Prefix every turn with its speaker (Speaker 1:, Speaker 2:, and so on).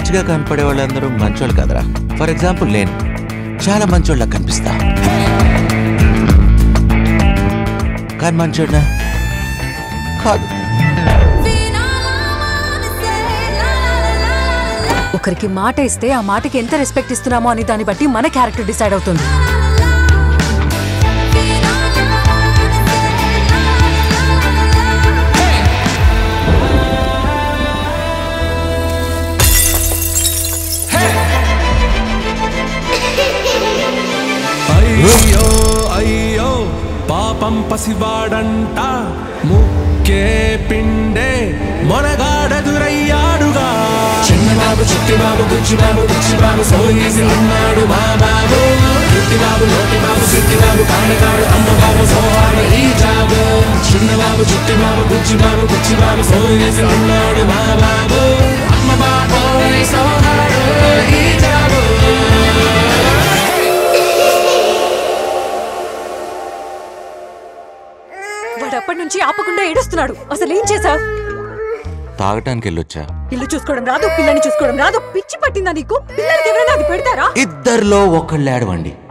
Speaker 1: మంచిగా కనపడే వాళ్ళందరూ మంచోళ్ళు కదరా ఫర్ ఎగ్జాంపుల్ నేను చాలా మంచోళ్ళ కనిపిస్తా కానీ మంచోడ్నా కాదు
Speaker 2: ఒకరికి మాట ఇస్తే ఆ మాటకి ఎంత రెస్పెక్ట్ ఇస్తున్నామో అని దాన్ని బట్టి మన క్యారెక్టర్ డిసైడ్ అవుతుంది
Speaker 3: అయ్యో అయ్యో పాపం పసివాడంట ముక్కే పిండే మొనగాడెదురయ్యాడుగా చిన్నబాబు చిట్టిబాబు బుచ్చిబాబు బుచ్చిబాబు సోయేసి అన్నాడు మా బాబు చిట్టిబాబు నోటిబాబు సిట్టిబాబు కాడగాడు అమ్మబాబు సోహాడు ఈ జాబు చిన్నబాబు చిట్టిబాబు బుచ్చిబాబు బుచ్చిబాబు సోయేసి అన్నాడు మా బాబు అమ్మబాబు సోహాడు ఈ జాబు
Speaker 2: వాడు అప్పటి నుంచి ఆపకుండా ఏడుస్తున్నాడు అసలు ఏం చేసావు
Speaker 1: తాగటానికి వెళ్ళొచ్చా
Speaker 2: ఇల్లు చూసుకోవడం రాదు పిల్లని చూసుకోవడం రాదు పిచ్చి పట్టిందా నీకు పిల్లలకి ఎవరైనా అది పెడతారా
Speaker 1: ఇద్దరిలో ఒకళ్ళు ఏడవండి